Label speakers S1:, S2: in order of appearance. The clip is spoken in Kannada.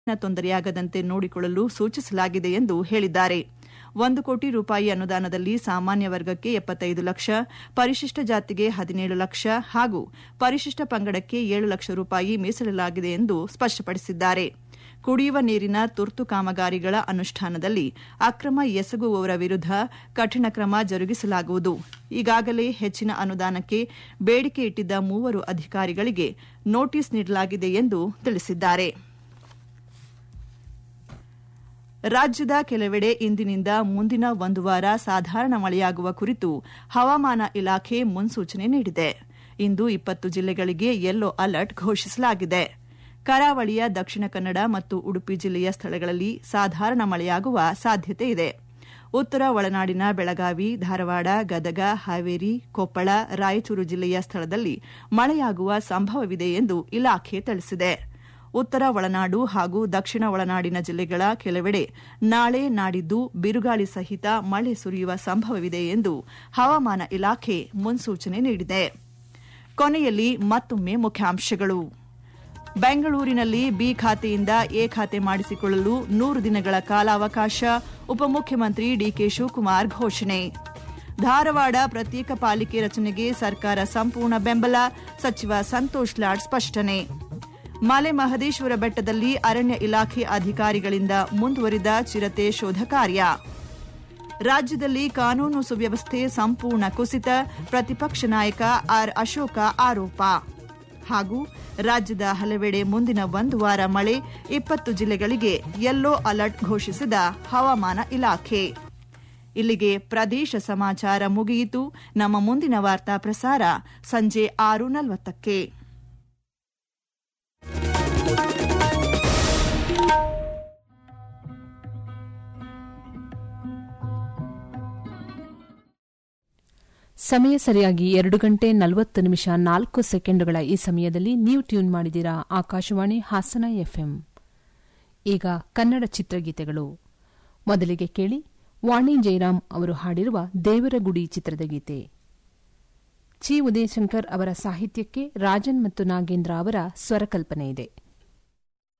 S1: ತೊಂದರೆಯಾಗದಂತೆ ನೋಡಿಕೊಳ್ಳಲು ಸೂಚಿಸಲಾಗಿದೆ ಎಂದು ಹೇಳಿದ್ದಾರೆ ಒಂದು ಕೋಟಿ ರೂಪಾಯಿ ಅನುದಾನದಲ್ಲಿ ಸಾಮಾನ್ಯ ವರ್ಗಕ್ಕೆ ಎಪ್ಪತ್ತೈದು ಲಕ್ಷ ಪರಿಶಿಷ್ಟ ಜಾತಿಗೆ ಹದಿನೇಳು ಲಕ್ಷ ಹಾಗೂ ಪರಿಶಿಷ್ಟ ಪಂಗಡಕ್ಕೆ ಏಳು ಲಕ್ಷ ರೂಪಾಯಿ ಮೀಸಲಿಡಲಾಗಿದೆ ಎಂದು ಸ್ಪಷ್ಟಪಡಿಸಿದ್ದಾರೆ ಕುಡಿಯುವ ನೀರಿನ ತುರ್ತು ಕಾಮಗಾರಿಗಳ ಅನುಷ್ಠಾನದಲ್ಲಿ ಅಕ್ರಮ ಎಸಗುವವರ ವಿರುದ್ಧ ಕಠಿಣ ಕ್ರಮ ಜರುಗಿಸಲಾಗುವುದು ಈಗಾಗಲೇ ಹೆಚ್ಚಿನ ಅನುದಾನಕ್ಕೆ ಬೇಡಿಕೆ ಇಟ್ಟಿದ್ದ ಮೂವರು ಅಧಿಕಾರಿಗಳಿಗೆ ನೋಟಿಸ್ ನೀಡಲಾಗಿದೆ ಎಂದು ತಿಳಿಸಿದ್ದಾರೆ ರಾಜ್ಯದ ಕೆಲವೆಡೆ ಇಂದಿನಿಂದ ಮುಂದಿನ ಒಂದು ವಾರ ಸಾಧಾರಣ ಮಳೆಯಾಗುವ ಕುರಿತು ಹವಾಮಾನ ಇಲಾಖೆ ಮುನ್ಸೂಚನೆ ನೀಡಿದೆ ಇಂದು ಇಪ್ಪತ್ತು ಜಿಲ್ಲೆಗಳಿಗೆ ಯೆಲ್ಲೋ ಅಲರ್ಟ್ ಘೋಷಿಸಲಾಗಿದೆ ಕರಾವಳಿಯ ದಕ್ಷಿಣ ಕನ್ನಡ ಮತ್ತು ಉಡುಪಿ ಜಿಲ್ಲೆಯ ಸ್ಥಳಗಳಲ್ಲಿ ಸಾಧಾರಣ ಮಳೆಯಾಗುವ ಸಾಧ್ಯತೆ ಇದೆ ಉತ್ತರ ಒಳನಾಡಿನ ಬೆಳಗಾವಿ ಧಾರವಾಡ ಗದಗ ಹಾವೇರಿ ಕೊಪ್ಪಳ ರಾಯಚೂರು ಜಿಲ್ಲೆಯ ಸ್ಥಳದಲ್ಲಿ ಮಳೆಯಾಗುವ ಸಂಭವವಿದೆ ಎಂದು ಇಲಾಖೆ ತಿಳಿಸಿದೆ ಉತ್ತರ ಒಳನಾಡು ಹಾಗೂ ದಕ್ಷಿಣ ಒಳನಾಡಿನ ಜಿಲ್ಲೆಗಳ ಕೆಲವೆಡೆ ನಾಳೆ ನಾಡಿದ್ದು ಬಿರುಗಾಳಿ ಸಹಿತ ಮಳೆ ಸುರಿಯುವ ಸಂಭವವಿದೆ ಎಂದು ಹವಾಮಾನ ಇಲಾಖೆ ಮುನ್ಸೂಚನೆ ನೀಡಿದೆ ಕೊನೆಯಲ್ಲಿ ಮತ್ತೊಮ್ಮೆ ಮುಖ್ಯಾಂಶಗಳು ಬೆಂಗಳೂರಿನಲ್ಲಿ ಬಿ ಖಾತೆಯಿಂದ ಎ ಖಾತೆ ಮಾಡಿಸಿಕೊಳ್ಳಲು ನೂರು ದಿನಗಳ ಕಾಲಾವಕಾಶ ಉಪಮುಖ್ಯಮಂತ್ರಿ ಡಿಕೆ ಶಿವಕುಮಾರ್ ಘೋಷಣೆ ಧಾರವಾಡ ಪ್ರತ್ಯೇಕ ಪಾಲಿಕೆ ರಚನೆಗೆ ಸರ್ಕಾರ ಸಂಪೂರ್ಣ ಬೆಂಬಲ ಸಚಿವ ಸಂತೋಷ್ ಲಾಡ್ ಸ್ಪಷ್ಟನೆ ಮಲೆ ಮಹದೇಶ್ವರ ಬೆಟ್ಟದಲ್ಲಿ ಅರಣ್ಯ ಇಲಾಖೆ ಅಧಿಕಾರಿಗಳಿಂದ ಮುಂದುವರಿದ ಚಿರತೆ ಶೋಧ ಕಾರ್ಯ ರಾಜ್ಯದಲ್ಲಿ ಕಾನೂನು ಸುವ್ಯವಸ್ಥೆ ಸಂಪೂರ್ಣ ಕುಸಿತ ಪ್ರತಿಪಕ್ಷ ನಾಯಕ ಆರ್ ಅಶೋಕ ಆರೋಪ ಹಾಗೂ ರಾಜ್ಯದ ಹಲವೆಡೆ ಮುಂದಿನ ಒಂದು ವಾರ ಮಳೆ ಇಪ್ಪತ್ತು ಜಿಲ್ಲೆಗಳಿಗೆ ಯೆಲ್ಲೋ ಅಲರ್ಟ್ ಘೋಷಿಸಿದ ಹವಾಮಾನ ಇಲಾಖೆ ಇಲ್ಲಿಗೆ ಪ್ರದೇಶ ಸಮಾಚಾರ ಮುಗಿಯಿತು ನಮ್ಮ ಮುಂದಿನ ವಾರ್ತಾ ಪ್ರಸಾರ ಸಂಜೆ ಆರು ನಲವತ್ತಕ್ಕೆ
S2: ಸಮಯ ಸರಿಯಾಗಿ ಎರಡು ಗಂಟೆ ನಲವತ್ತು ನಿಮಿಷ ನಾಲ್ಕು ಸೆಕೆಂಡುಗಳ ಈ ಸಮಯದಲ್ಲಿ ನೀವು ಟ್ಯೂನ್ ಮಾಡಿದ್ದೀರಾ ಆಕಾಶವಾಣಿ ಹಾಸನ ಎಫ್ಎಂ ಈಗ ಕನ್ನಡ ಚಿತ್ರಗೀತೆಗಳು ಮೊದಲಿಗೆ ಕೇಳಿ ವಾಣಿ ಜಯರಾಮ್ ಅವರು ಹಾಡಿರುವ ದೇವರಗುಡಿ ಚಿತ್ರದ ಗೀತೆ ಚಿ ಉದಯಶಂಕರ್ ಅವರ ಸಾಹಿತ್ಯಕ್ಕೆ ರಾಜನ್ ಮತ್ತು ನಾಗೇಂದ್ರ ಅವರ ಸ್ವರಕಲ್ಪನೆ ಇದೆ